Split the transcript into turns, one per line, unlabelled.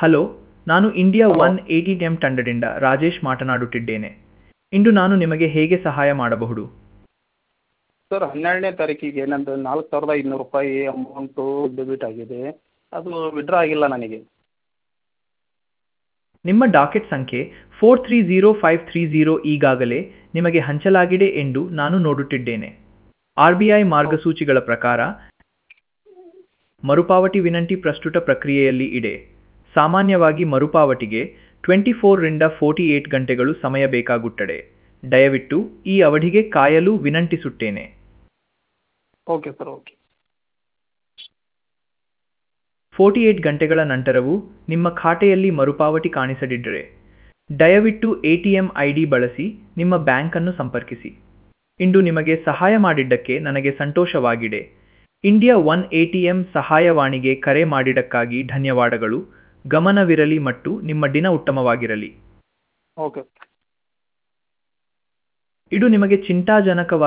hello ನಾನು India one eighty M ತಂಡದಿಂದ ರಾಜೇಶ್ ಮಾತನಾಡುತ್ತಿದ್ದೇನೆ ಇಂದು ನಾನು ನಿಮಗೆ ಹೇಗೆ ಸಹಾಯ ಮಾಡಬಹುದು
ಸರ್ ಹನ್ನೆರಡನೇ ತಾರೀಕಿಗೆ ನಂದು ನಾಲ್ಕು ಸಾವಿರದ ಐನೂರು ರೂಪಾಯಿ ಅಮೌಂಟು ಡೆಬಿಟ್ ಆಗಿದೆ ಅದು ವಿಡ್ರಾ ಆಗಿಲ್ಲ ನನಗೆ
ನಿಮ್ಮ ಡಾಕೆಟ್ ಸಂಖ್ಯೆ four three zero five three zero ಈಗಾಗಲೇ ನಿಮಗೆ ಹಂಚಲಾಗಿದೆ ಎಂದು ನಾನು ನೋಡುತ್ತಿದ್ದೇನೆ ಆರ್ ಬಿ ಐ ಮಾರ್ಗಸೂಚಿಗಳ ಪ್ರಕಾರ ಮರುಪಾವತಿ ವಿನಂತಿ ಪ್ರಸ್ತುತ ಪ್ರಕ್ರಿಯೆಯಲ್ಲಿ ಇದೆ ಸಾಮಾನ್ಯವಾಗಿ ಮರುಪಾವತಿಗೆ ಟ್ವೆಂಟಿ ಫೋರ್ರಿಂದ ಫೋರ್ಟಿ ಏಟ್ ಗಂಟೆಗಳು ಸಮಯ ಬೇಕಾಗುತ್ತದೆ ದಯವಿಟ್ಟು ಈ ಅವಧಿಗೆ ಕಾಯಲು ವಿನಂತಿಸುತ್ತೇನೆ
okay sir okay
forty eight ಗಂಟೆಗಳ ನಂತರವೂ ನಿಮ್ಮ ಖಾತೆಯಲ್ಲಿ ಮರುಪಾವತಿ ಕಾಣಿಸದಿದ್ದರೆ ದಯವಿಟ್ಟು A T M I D ಬಳಸಿ ನಿಮ್ಮ ಬ್ಯಾಂಕನ್ನು ಸಂಪರ್ಕಿಸಿ ಇಂದು ನಿಮಗೆ ಸಹಾಯ ಮಾಡಿದ್ದಕ್ಕೆ ನನಗೆ ಸಂತೋಷವಾಗಿದೆ India one A T M ಸಹಾಯವಾಣಿಗೆ ಕರೆ ಮಾಡಿದ್ದಕ್ಕಾಗಿ ಧನ್ಯವಾದಗಳು ಗಮನವಿರಲಿ ಮತ್ತು ನಿಮ್ಮ ದಿನ ಉತ್ತಮವಾಗಿರಲಿ
ಓಕೆ
ಇದು ನಿಮಗೆ ಚಿಂತಾಜನಕವಾಗಿ